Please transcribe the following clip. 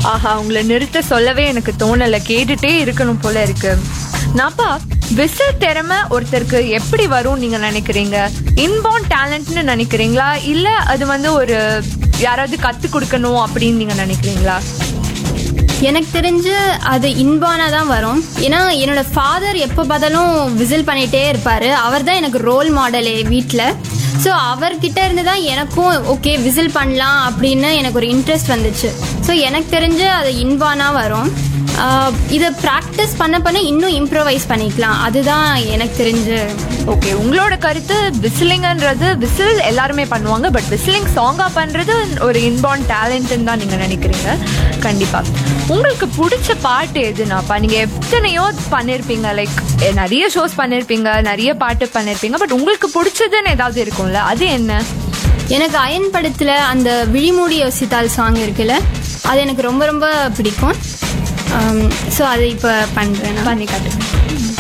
ஆஹா உங்களை நிறுத்த சொல்லவே எனக்கு தோணல கேட்டுட்டே இருக்கணும் போல இருக்கு நாப்பா விசில் திறமை ஒருத்தருக்கு எப்படி வரும் நீங்க நினைக்கிறீங்க இன்பார்ன் டேலண்ட்னு நினைக்கிறீங்களா இல்ல அது வந்து ஒரு யாராவது கத்து கொடுக்கணும் அப்படின்னு நீங்க நினைக்கிறீங்களா எனக்கு தெரிஞ்சு அது இன்பானா தான் வரும் ஏன்னா என்னோட ஃபாதர் எப்போ பார்த்தாலும் விசில் பண்ணிகிட்டே இருப்பார் அவர் தான் எனக்கு ரோல் மாடலே வீட்டில் ஸோ அவர்கிட்ட இருந்து தான் எனக்கும் ஓகே விசில் பண்ணலாம் அப்படின்னு எனக்கு ஒரு இன்ட்ரெஸ்ட் வந்துச்சு ஸோ எனக்கு தெரிஞ்சு அது இன்பானா வரும் ஆஹ் இதை ப்ராக்டிஸ் பண்ண பண்ண இன்னும் இம்ப்ரவைஸ் பண்ணிக்கலாம் அதுதான் எனக்கு தெரிஞ்சு ஓகே உங்களோட கருத்து விசிலிங்ன்றது விசில் எல்லாருமே பண்ணுவாங்க பட் விசிலிங் சாங்கா பண்றது ஒரு இன்பார்ன் டேலண்ட்னு தான் நீங்க நினைக்கிறீங்க கண்டிப்பா உங்களுக்கு பிடிச்ச பாட்டு எதுனாப்பா நீங்க எத்தனையோ பண்ணிருப்பீங்க லைக் நிறைய ஷோஸ் பண்ணிருப்பீங்க நிறைய பாட்டு பண்ணிருப்பீங்க பட் உங்களுக்கு பிடிச்சதுன்னு ஏதாவது இருக்கும்ல அது என்ன எனக்கு அயன் படத்தில் அந்த விழிமூடி யோசித்தால் சாங் இருக்குல்ல அது எனக்கு ரொம்ப ரொம்ப பிடிக்கும் ஸோ அதை இப்போ பண்ணுறேன் பண்ணி காட்டுங்க